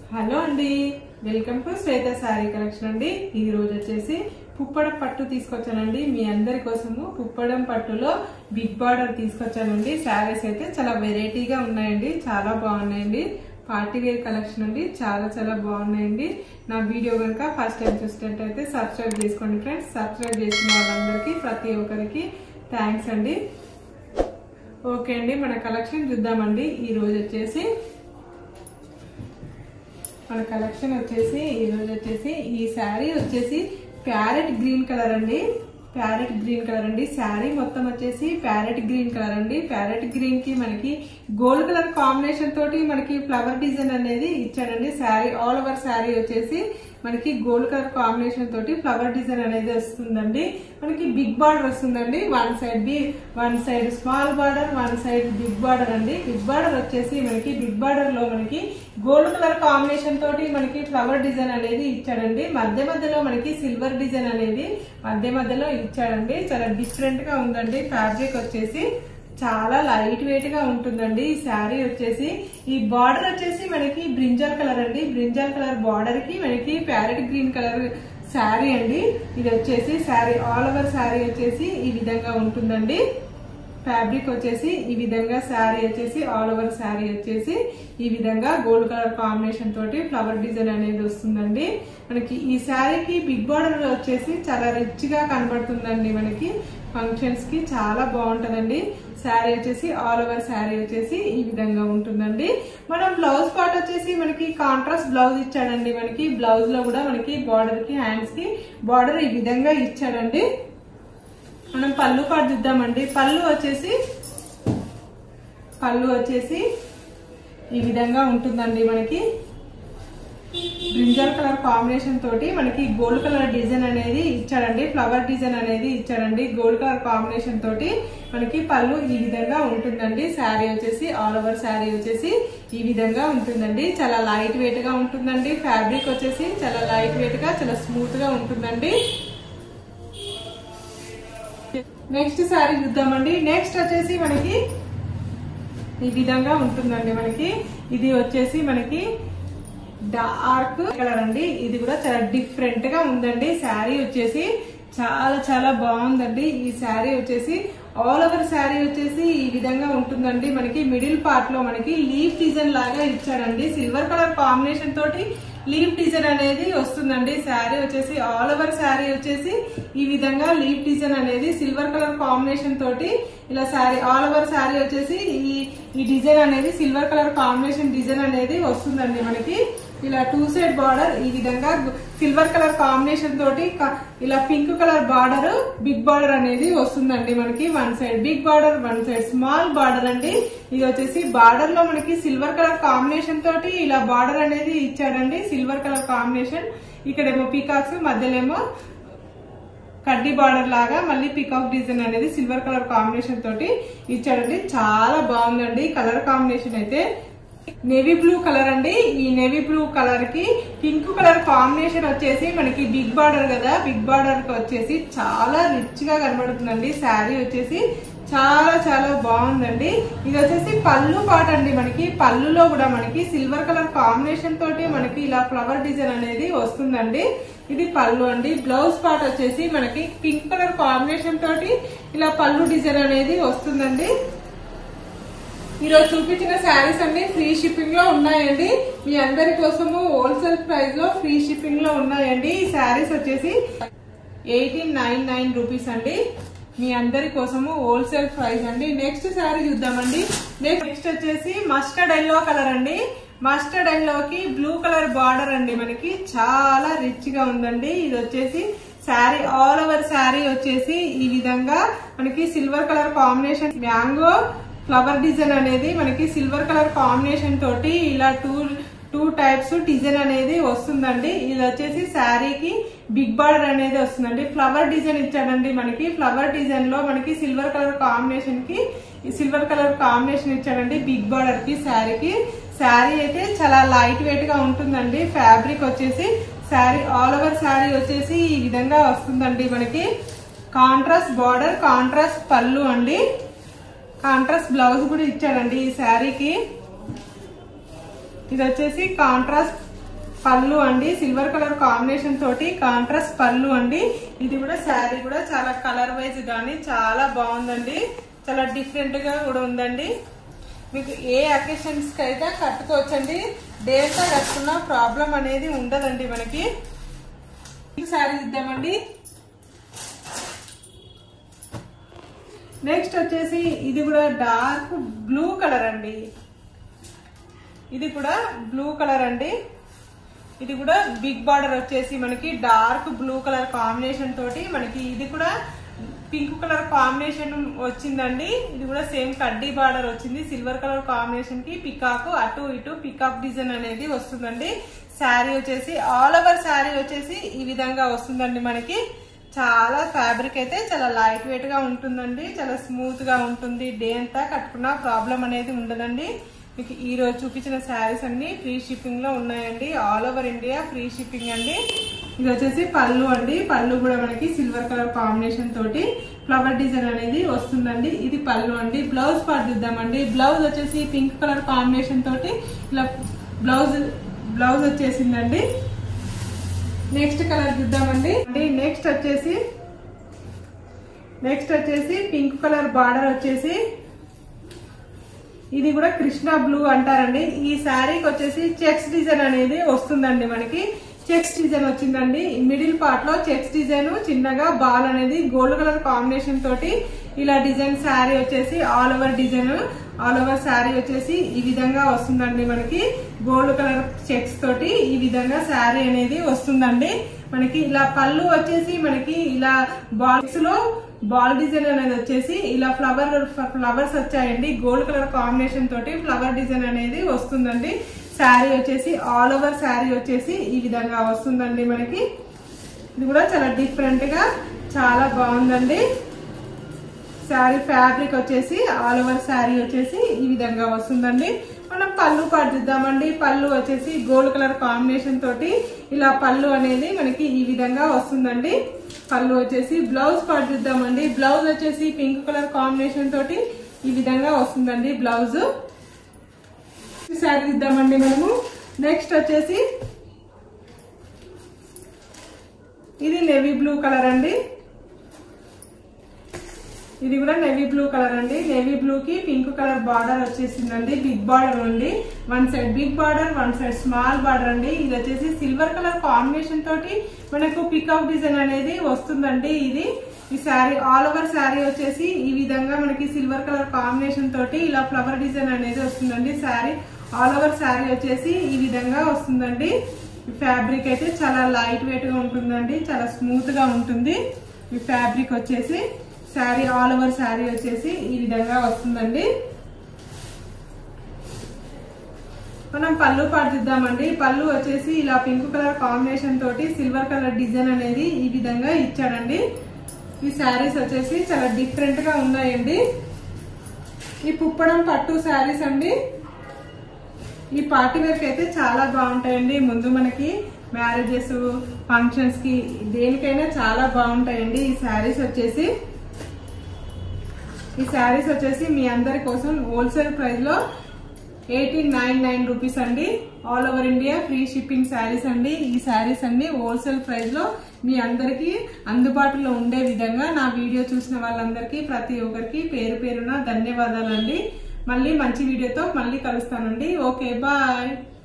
hello అండి welcome to Shweta sari collection అండి ఈ రోజు వచ్చేసి పుప్పడం పట్టు తీసుకొచ్చానండి మీ అందరి కోసము పుప్పడం పట్టులో బిగ్ బార్డర్ తీసుకొచ్చానండి శారీస్ అయితే చాలా వెరైటీగా ఉన్నాయండి చాలా బాగున్నాయండి పార్టీ వేర్ కలెక్షన్ అండి చాలా చాలా బాగున్నాయండి నా వీడియో కనుక ఫస్ట్ టైం చూసినట్టయితే సబ్స్క్రైబ్ చేసుకోండి ఫ్రెండ్స్ సబ్స్క్రైబ్ చేసిన వాళ్ళందరికీ ప్రతి ఒక్కరికి థ్యాంక్స్ అండి ఓకే అండి మన కలెక్షన్ చూద్దామండి ఈ రోజు వచ్చేసి మన కలెక్షన్ వచ్చేసి ఈ రోజు వచ్చేసి ఈ శారీ వచ్చేసి ప్యారెట్ గ్రీన్ కలర్ అండి ప్యారెట్ గ్రీన్ కలర్ అండి శారీ మొత్తం వచ్చేసి ప్యారెట్ గ్రీన్ కలర్ అండి ప్యారెట్ గ్రీన్ కి మనకి గోల్డ్ కలర్ కాంబినేషన్ తోటి మనకి ఫ్లవర్ డిజైన్ అనేది ఇచ్చాడండి శారీ ఆల్ ఓవర్ శారీ వచ్చేసి మనకి గోల్డ్ కలర్ కాంబినేషన్ తోటి ఫ్లవర్ డిజైన్ అనేది వస్తుందండి మనకి బిగ్ బార్డర్ వస్తుందండి వన్ సైడ్ బి one side small border one side big border అండి బిగ్ బార్డర్ వచ్చేసి మనకి బిగ్ బార్డర్ లో మనకి గోల్డ్ కలర్ కాంబినేషన్ తోటి మనకి ఫ్లవర్ డిజైన్ అనేది ఇచ్చాడండి మధ్య మధ్యలో మనకి సిల్వర్ డిజైన్ అనేది మధ్య మధ్యలో ఇచ్చాడండి చాలా డిఫరెంట్ గా ఉందండి ఫ్యాబ్రిక్ వచ్చేసి చాలా లైట్ వెయిట్ గా ఉంటుందండి ఈ శారీ వచ్చేసి ఈ బార్డర్ వచ్చేసి మనకి బ్రింజాల్ కలర్ అండి బ్రింజాల్ కలర్ బార్డర్ కి మనకి ప్యారెట్ గ్రీన్ కలర్ శారీ అండి ఇది వచ్చేసి శారీ ఆల్ ఓవర్ శారీ వచ్చేసి ఈ విధంగా ఉంటుందండి ఫ్యాబ్రిక్ వచ్చేసి ఈ విధంగా శారీ వచ్చేసి ఆల్ ఓవర్ శారీ వచ్చేసి ఈ విధంగా గోల్డ్ కలర్ కాంబినేషన్ తోటి ఫ్లవర్ డిజైన్ అనేది వస్తుందండి మనకి ఈ శారీకి బిగ్ బార్డర్ వచ్చేసి చాలా రిచ్ గా కనబడుతుందండి మనకి ఫంక్షన్స్ కి చాలా బాగుంటదండి శారీ వచ్చేసి ఆల్ ఓవర్ శారీ వచ్చేసి ఈ విధంగా ఉంటుందండి మనం బ్లౌజ్ పార్ట్ వచ్చేసి మనకి కాంట్రాస్ట్ బ్లౌజ్ ఇచ్చాడండి మనకి బ్లౌజ్ లో కూడా మనకి బార్డర్ కి హ్యాండ్స్ కి బార్డర్ ఈ విధంగా ఇచ్చాడండి మనం పళ్ళు పాటు చూద్దామండి పళ్ళు వచ్చేసి పళ్ళు వచ్చేసి ఈ విధంగా ఉంటుందండి మనకి బ్రింజల్ కలర్ కాంబినేషన్ తోటి మనకి గోల్డ్ కలర్ డిజైన్ అనేది ఇచ్చాడండి ఫ్లవర్ డిజైన్ అనేది ఇచ్చాడండి గోల్డ్ కలర్ కాంబినేషన్ తోటి మనకి పళ్ళు ఈ విధంగా ఉంటుందండి శారీ వచ్చేసి ఆల్ ఓవర్ శారీ వచ్చేసి ఈ విధంగా ఉంటుందండి చాలా లైట్ వెయిట్ గా ఉంటుందండి ఫ్యాబ్రిక్ వచ్చేసి చాలా లైట్ వెయిట్ గా చాలా స్మూత్ గా ఉంటుందండి నెక్స్ట్ శారీ చూద్దామండి నెక్స్ట్ వచ్చేసి మనకి ఈ విధంగా ఉంటుందండి మనకి ఇది వచ్చేసి మనకి డార్క్ కలర్ అండి ఇది కూడా చాలా డిఫరెంట్ గా ఉందండి శారీ వచ్చేసి చాలా చాలా బాగుందండి ఈ శారీ వచ్చేసి ఆల్ ఓవర్ శారీ వచ్చేసి ఈ విధంగా ఉంటుందండి మనకి మిడిల్ పార్ట్ లో మనకి లీఫ్ డిజైన్ లాగా ఇచ్చాడండి సిల్వర్ కలర్ కాంబినేషన్ తోటి లీఫ్ డిజైన్ అనేది వస్తుందండి శారీ వచ్చేసి ఆల్ ఓవర్ శారీ వచ్చేసి ఈ విధంగా లీఫ్ డిజైన్ అనేది సిల్వర్ కలర్ కాంబినేషన్ తోటి ఇలా శారీ ఆల్ ఓవర్ శారీ వచ్చేసి ఈ ఈ డిజైన్ అనేది సిల్వర్ కలర్ కాంబినేషన్ డిజైన్ అనేది వస్తుందండి మనకి ఇలా టూ సైడ్ బార్డర్ ఈ విధంగా సిల్వర్ కలర్ కాంబినేషన్ తోటి క- ఇలా pink colour border big border అనేది వస్తుందండి మనకి one side big border one side small border అండి ఇది వచ్చేసి బార్డర్ లో మనకి సిల్వర్ కలర్ కాంబినేషన్ తోటి ఇలా బార్డర్ అనేది ఇచ్చాడండి సిల్వర్ కలర్ కాంబినేషన్ ఇక్కడేమో పీకాక్స్ మధ్యలో ఏమో కడ్డీ బార్డర్ లాగా మళ్ళీ పికాక్ డిజైన్ అనేది సిల్వర్ కలర్ కాంబినేషన్ తోటి ఇచ్చాడండి చాలా బాగుందండి కలర్ కాంబినేషన్ అయితే నేవీ బ్లూ కలర్ అండి ఈ నేవీ బ్లూ కలర్ కి పింక్ కలర్ కాంబినేషన్ వచ్చేసి మనకి బిగ్ బార్డర్ కదా బిగ్ బార్డర్ కి వచ్చేసి చాలా రిచ్ గా కనబడుతుందండి శారీ వచ్చేసి చాలా చాలా బాగుందండి ఇది వచ్చేసి పళ్ళు పాట అండి మనకి పళ్ళులో కూడా మనకి సిల్వర్ కలర్ కాంబినేషన్ తోటి మనకి ఇలా ఫ్లవర్ డిజైన్ అనేది వస్తుందండి ఇది పళ్ళు అండి బ్లౌజ్ పార్ట్ వచ్చేసి మనకి పింక్ కలర్ కాంబినేషన్ తోటి ఇలా పళ్ళు డిజైన్ అనేది వస్తుందండి ఈ రోజు చూపించిన శారీస్ అన్ని ఫ్రీ షిప్పింగ్ లో ఉన్నాయండి మీ అందరి కోసము హోల్సేల్ ప్రైస్ లో ఫ్రీ షిప్పింగ్ లో ఉన్నాయండి ఈ శారీస్ వచ్చేసి ఎయిటీన్ నైన్ నైన్ రూపీస్ అండి మీ అందరి కోసము హోల్సేల్ ప్రైస్ అండి నెక్స్ట్ శారీ చూద్దామండి నెక్స్ట్ వచ్చేసి మస్టర్డ్ ఎల్లో కలర్ అండి మస్టర్డ్ ఎల్లోకి బ్లూ కలర్ బార్డర్ అండి మనకి చాలా రిచ్ గా ఉందండి ఇది వచ్చేసి శారీ ఆల్ ఓవర్ శారీ వచ్చేసి ఈ విధంగా మనకి silver colour combination mango flower design అనేది మనకి సిల్వర్ కలర్ కాంబినేషన్ తోటి ఇలా టూ టూ టైప్స్ డిజైన్ అనేది వస్తుందండి ఇది వచ్చేసి శారీకి బిగ్ బార్డర్ అనేది వస్తుందండి ఫ్లవర్ డిజైన్ ఇచ్చాడండి మనకి ఫ్లవర్ డిజైన్ లో మనకి సిల్వర్ కలర్ కాంబినేషన్ కి సిల్వర్ కలర్ కాంబినేషన్ ఇచ్చాడండి బిగ్ బార్డర్ కి శారీకి శారీ అయితే చాలా లైట్ వెయిట్ గా ఉంటుందండి ఫ్యాబ్రిక్ వచ్చేసి శారీ ఆల్ ఓవర్ శారీ వచ్చేసి ఈ విధంగా వస్తుందండి మనకి కాంట్రాస్ట్ బార్డర్ కాంట్రాస్ట్ పళ్ళు అండి కాంట్రాస్ట్ బ్లౌజ్ కూడా ఇచ్చాడండి ఈ శారీకి ఇది వచ్చేసి కాంట్రాస్ట్ పళ్ళు అండి సిల్వర్ కలర్ కాంబినేషన్ తోటి కాంట్రాస్ట్ పళ్ళు అండి ఇది కూడా శారీ కూడా చాలా కలర్ వైజ్ గానీ చాలా బాగుందండి చాలా డిఫరెంట్ గా కూడా ఉందండి మీకు ఏ అకేషన్స్ కి అయితే కట్టుకోవచ్చండి డేటా కట్టుకున్న ప్రాబ్లం అనేది ఉండదండి మనకి శారీ ఇద్దామండి నెక్స్ట్ వచ్చేసి ఇది కూడా డార్క్ బ్లూ కలర్ అండి ఇది కూడా బ్లూ కలర్ అండి ఇది కూడా బిగ్ బార్డర్ వచ్చేసి మనకి డార్క్ బ్లూ కలర్ కాంబినేషన్ తోటి మనకి ఇది కూడా పింక్ కలర్ కాంబినేషన్ వచ్చిందండి ఇది కూడా సేమ్ కడ్డీ బార్డర్ వచ్చింది సిల్వర్ కలర్ కాంబినేషన్ కి పికాక్ అటు ఇటు పికాక్ డిజైన్ అనేది వస్తుందండి శారీ వచ్చేసి ఆల్ ఓవర్ శారీ వచ్చేసి ఈ విధంగా వస్తుందండి మనకి చాలా ఫ్యాబ్రిక్ అయితే చాలా లైట్ వెయిట్ గా ఉంటుందండి చాలా స్మూత్ గా ఉంటుంది డే అంతా కట్టుకున్న ప్రాబ్లం అనేది ఉండదండి మీకు ఈ రోజు చూపించిన శారీస్ అన్ని ఫ్రీ షిప్పింగ్ లో ఉన్నాయండి all over India free shipping అండి ఇది వచ్చేసి పళ్ళు అండి పళ్ళు కూడా మనకి సిల్వర్ కలర్ కాంబినేషన్ తోటి ఫ్లవర్ డిజైన్ అనేది వస్తుందండి ఇది పళ్ళు అండి బ్లౌజ్ పార్ట్ చూద్దామండి బ్లౌజ్ వచ్చేసి పింక్ కలర్ కాంబినేషన్ తోటి ఇలా బ్లౌజ్ బ్లౌజ్ వచ్చేసిందండి నెక్స్ట్ కలర్ చూద్దామండి అండి నెక్స్ట్ వచ్చేసి నెక్స్ట్ వచ్చేసి పింక్ కలర్ బార్డర్ వచ్చేసి ఇది కూడా కృష్ణ బ్లూ అంటారండి ఈ శారీకి వచ్చేసి చెక్స్ డిజైన్ అనేది వస్తుందండి మనకి చెక్స్ డిజైన్ వచ్చిందండి మిడిల్ పార్ట్ లో చెక్స్ డిజైన్ చిన్నగా బాల్ అనేది గోల్డ్ కలర్ కాంబినేషన్ తోటి ఇలా డిజైన్ శారీ వచ్చేసి all over design all over sari వచ్చేసి ఈ విధంగా వస్తుందండి మనకి గోల్డ్ కలర్ చెక్స్ తోటి ఈ విధంగా శారీ అనేది వస్తుందండి మనకి ఇలా పళ్ళు వచ్చేసి మనకి ఇలా బాల్స్ లో బాల్ డిజైన్ అనేది వచ్చేసి ఇలా ఫ్లవర్ ఫ్లవర్స్ వచ్చాయండి గోల్డ్ కలర్ కాంబినేషన్ తోటి ఫ్లవర్ డిజైన్ అనేది వస్తుందండి శారీ వచ్చేసి ఆల్ ఓవర్ శారీ వచ్చేసి ఈ విధంగా వస్తుందండి మనకి ఇది కూడా చాలా డిఫరెంట్ గా చాలా బాగుందండి శారీ ఫ్యాబ్రిక్ వచ్చేసి ఆల్ ఓవర్ శారీ వచ్చేసి ఈ విధంగా వస్తుందండి మనం పళ్ళు పాటు చూద్దామండి పళ్ళు వచ్చేసి గోల్డ్ కలర్ కాంబినేషన్ తోటి ఇలా పళ్ళు అనేది మనకి ఈ విధంగా వస్తుందండి పళ్ళు వచ్చేసి బ్లౌజ్ పాటు చూద్దామండి బ్లౌజ్ వచ్చేసి పింక్ కలర్ కాంబినేషన్ తోటి ఈ విధంగా వస్తుందండి బ్లౌజ్ శారీ ఇద్దామండి మనము నెక్స్ట్ వచ్చేసి ఇది నెవీ బ్లూ కలర్ అండి ఇది కూడా నెవీ బ్లూ కలర్ అండి నెవీ బ్లూ కి పింక్ కలర్ బార్డర్ వచ్చేసిందండి బిగ్ బార్డర్ అండి one side big border one side small border అండి ఇది వచ్చేసి సిల్వర్ కలర్ కాంబినేషన్ తోటి మనకు పికప్ డిజైన్ అనేది వస్తుందండి ఇది ఈ శారీ ఆల్ ఓవర్ శారీ వచ్చేసి ఈ విధంగా మనకి సిల్వర్ కలర్ కాంబినేషన్ తోటి ఇలా ఫ్లవర్ డిజైన్ అనేది వస్తుందండి శారీ ఆల్ ఓవర్ శారీ వచ్చేసి ఈ విధంగా వస్తుందండి ఈ ఫ్యాబ్రిక్ అయితే చాలా లైట్ వెయిట్ గా ఉంటుందండి చాలా స్మూత్ గా ఉంటుంది ఈ ఫ్యాబ్రిక్ వచ్చేసి శారీ ఆల్ ఓవర్ శారీ వచ్చేసి ఈ విధంగా వస్తుందండి మనం పళ్ళు పాటు చూద్దామండి పళ్ళు వచ్చేసి ఇలా పింక్ కలర్ కాంబినేషన్ తోటి సిల్వర్ కలర్ డిజైన్ అనేది ఈ విధంగా ఇచ్చాడండి ఈ శారీస్ వచ్చేసి చాలా డిఫరెంట్ గా ఉన్నాయండి ఈ పుప్పడం పట్టు శారీస్ అండి ఈ పార్టీ వేర్ అయితే చాలా బాగుంటాయండి ముందు మనకి మ్యారేజెస్ ఫంక్షన్స్ కి దేనికైనా చాలా బాగుంటాయండి ఈ శారీస్ వచ్చేసి ఈ శారీస్ వచ్చేసి మీ అందరి కోసం హోల్సేల్ ప్రైస్ లో ఎయిటీన్ నైన్ నైన్ రూపీస్ అండి all over India free shipping saris అండి ఈ శారీస్ అన్ని హోల్సేల్ ప్రైస్ లో మీ అందరికి అందుబాటులో ఉండే విధంగా నా వీడియో చూసిన వాళ్ళందరికీ ప్రతి ఒక్కరికి పేరు పేరున ధన్యవాదాలండి మళ్ళీ మంచి వీడియోతో మళ్ళీ కలుస్తానండి ఓకే బాయ్